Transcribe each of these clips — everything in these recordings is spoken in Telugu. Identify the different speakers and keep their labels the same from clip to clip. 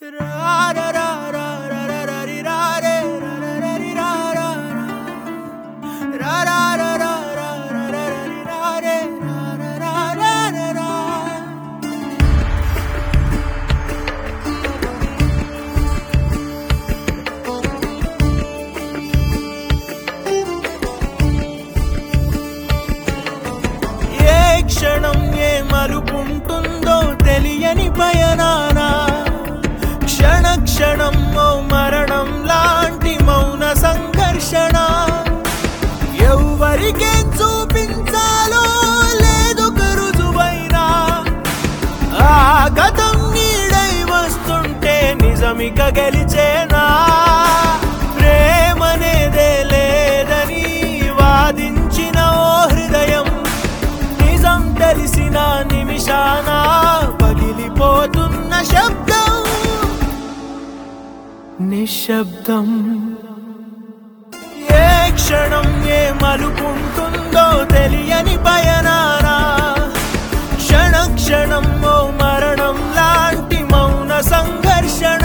Speaker 1: ఏ క్షణం ఏ మలుపుంటుందో తెలియని పయనాన క్షణ క్షణం ఓ మరణం లాంటి మౌన సంఘర్షణ ఎవ్వరికేం చూపించాలో లేదు కరుజువైనా ఆ గతం నీడై వస్తుంటే నిజమిక గెలిచేనా ప్రేమనేదే లేదని వాదించిన ఓ హృదయం నిజం తెలిసిన నిమిషాన పగిలిపోతున్న శబ్దం నిశ్శబ్దం ఏ క్షణం ఏ మలుపుంటుందో తెలియని పయనానా క్షణ క్షణం ఓ మరణం లాంటి మౌన సంఘర్షణ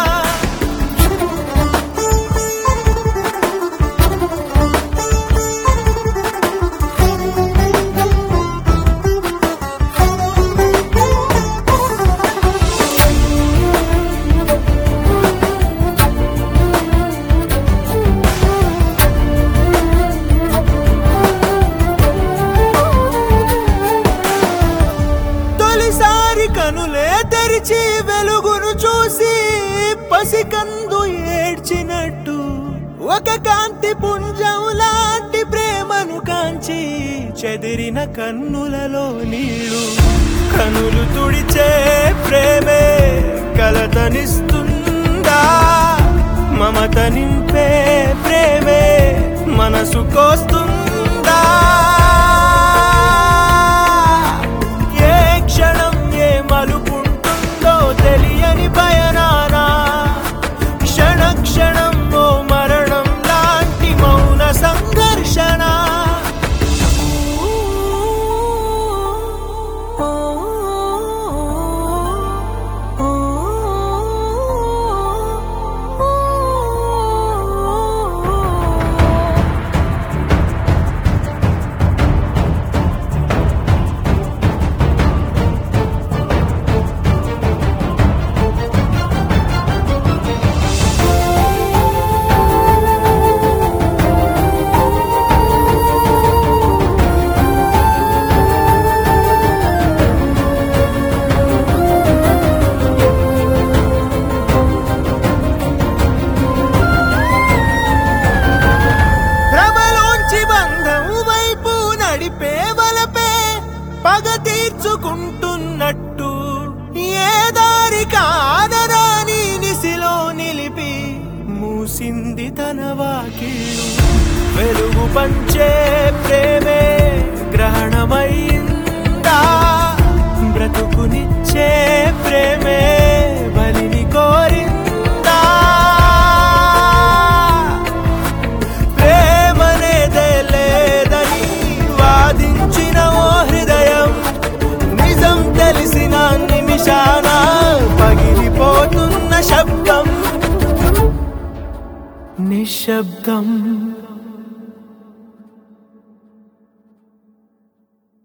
Speaker 1: తొలిసారి కనులే తెరిచి వెలుగును చూసి పసికందు ఏడ్చినట్టు ఒక కాంతి పుంజం లాంటి ప్రేమను కాంచి చెదిరిన కన్నులలో నీళ్లు కనులు తుడిచే ప్రేమే కలతనిస్తుందా మమత నింపే ప్రేమే మనసు కోస్తుందా ఏ క్షణం ఏ మలుపుంటుందో తెలియని పయనానా క్షణ క్షణం ఓ మరణం లాంటి మౌన సంఘర్షణ భ్రమలోంచి బంధం వైపు నడిపే వలపే పగ తీర్చుకుంటున్నట్టు ఏ దారి కాదరాని నిసిలో నిలిపి మూసింది తన వాకిళ్ళు వెలుగు పంచే ప్రేమే గ్రహణమైందా బ్రతుకునిచ్చే ప్రేమే బలిని కోరిందా ప్రేమనేదే లేదని వాదించిన ఓ హృదయం నిజం తెలిసిన నిమిషాన పగిలిపోతున్న శబ్దం నిశ్శబ్దం